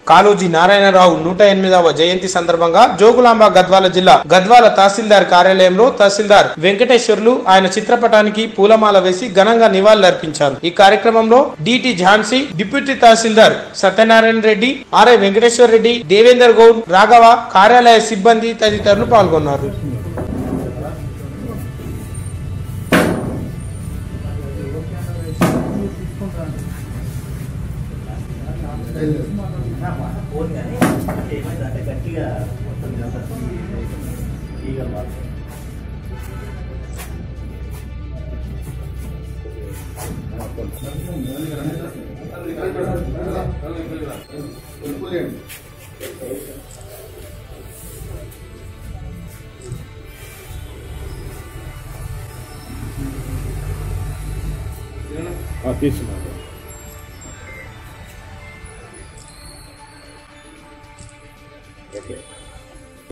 కాళోజీ నారాయణరావు నూట ఎనిమిదవ జయంతి సందర్భంగా జోగులాంబ గద్వాల జిల్లా గద్వాల తహసీల్దార్ కార్యాలయంలో తహసీల్దార్ వెంకటేశ్వర్లు ఆయన చిత్రపటానికి పూలమాల వేసి ఘనంగా నివాళులర్పించారు ఈ కార్యక్రమంలో DT Jhansi deputy tahsildar Satyanarayana Reddy RI Venkateswara Reddy Devender Goud Raghava కార్యాలయ సిబ్బంది తదితరులు పాల్గొన్నారు ఏమైందంటే గట్టిగా మొత్తం ఇదంతా ఈగలు మాత్రం తీసుకున్నాను ఓకే